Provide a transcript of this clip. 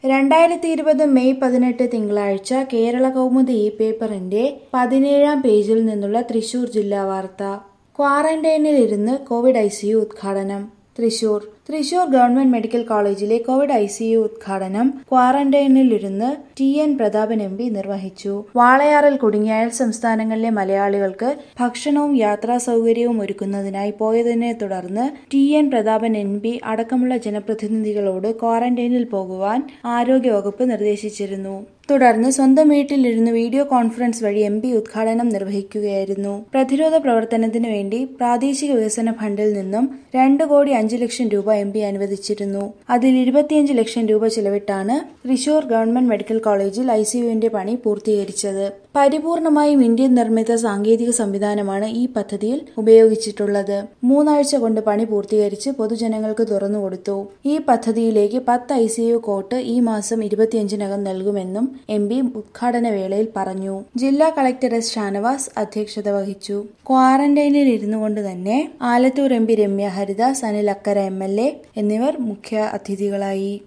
രണ്ടായിരത്തി ഇരുപത് മെയ് പതിനെട്ട് തിങ്കളാഴ്ച കേരള കൗമുദി ഈ പേപ്പറിന്റെ പതിനേഴാം പേജിൽ നിന്നുള്ള തൃശൂർ ജില്ലാ വാർത്ത ക്വാറന്റൈനിലിരുന്ന് കോവിഡ് ഐ സിയു ഉദ്ഘാടനം തൃശൂർ തൃശൂർ ഗവൺമെന്റ് മെഡിക്കൽ കോളേജിലെ കോവിഡ് ഐ സിയു ഉദ്ഘാടനം ക്വാറന്റൈനിലിരുന്ന് T N Prathapan M P നിർവഹിച്ചു വാളയാറിൽ കുടുങ്ങിയ അയൽ സംസ്ഥാനങ്ങളിലെ മലയാളികൾക്ക് ഭക്ഷണവും യാത്രാ സൗകര്യവും ഒരുക്കുന്നതിനായി പോയതിനെ തുടർന്ന് T N Prathapan M P അടക്കമുള്ള ജനപ്രതിനിധികളോട് ക്വാറന്റൈനിൽ പോകുവാൻ ആരോഗ്യവകുപ്പ് നിർദ്ദേശിച്ചിരുന്നു തുടർന്ന് സ്വന്തം വീട്ടിലിരുന്ന് വീഡിയോ കോൺഫറൻസ് വഴി എം പി ഉദ്ഘാടനം നിർവഹിക്കുകയായിരുന്നു പ്രതിരോധ പ്രവർത്തനത്തിനു വേണ്ടി പ്രാദേശിക വികസന ഫണ്ടിൽ നിന്നും രണ്ട് കോടി അഞ്ചു ലക്ഷം രൂപ എം പി അനുവദിച്ചിരുന്നു അതിൽ ഇരുപത്തിയഞ്ച് ലക്ഷം രൂപ ചെലവിട്ടാണ് തൃശൂർ ഗവൺമെന്റ് മെഡിക്കൽ കോളേജിൽ ഐസിയുവിന്റെ പണി പൂർത്തീകരിച്ചത് പരിപൂർണമായും ഇന്ത്യൻ നിർമ്മിത സാങ്കേതിക സംവിധാനമാണ് ഈ പദ്ധതിയിൽ ഉപയോഗിച്ചിട്ടുള്ളത് മൂന്നാഴ്ച കൊണ്ട് പണി പൂർത്തീകരിച്ച് പൊതുജനങ്ങൾക്ക് തുറന്നുകൊടുത്തു ഈ പദ്ധതിയിലേക്ക് പത്ത് ഐ സി യു കോട്ട് ഈ മാസം ഇരുപത്തിയഞ്ചിനകം നൽകുമെന്നും എം പി ഉദ്ഘാടന വേളയിൽ പറഞ്ഞു ജില്ലാ കളക്ടർ എസ് ഷാനവാസ് അധ്യക്ഷത വഹിച്ചു ക്വാറന്റൈനിൽ ഇരുന്നു കൊണ്ട് തന്നെ Alathur M P Ramya Haridas Anil Akkara M L A എന്നിവർ മുഖ്യ അതിഥികളായി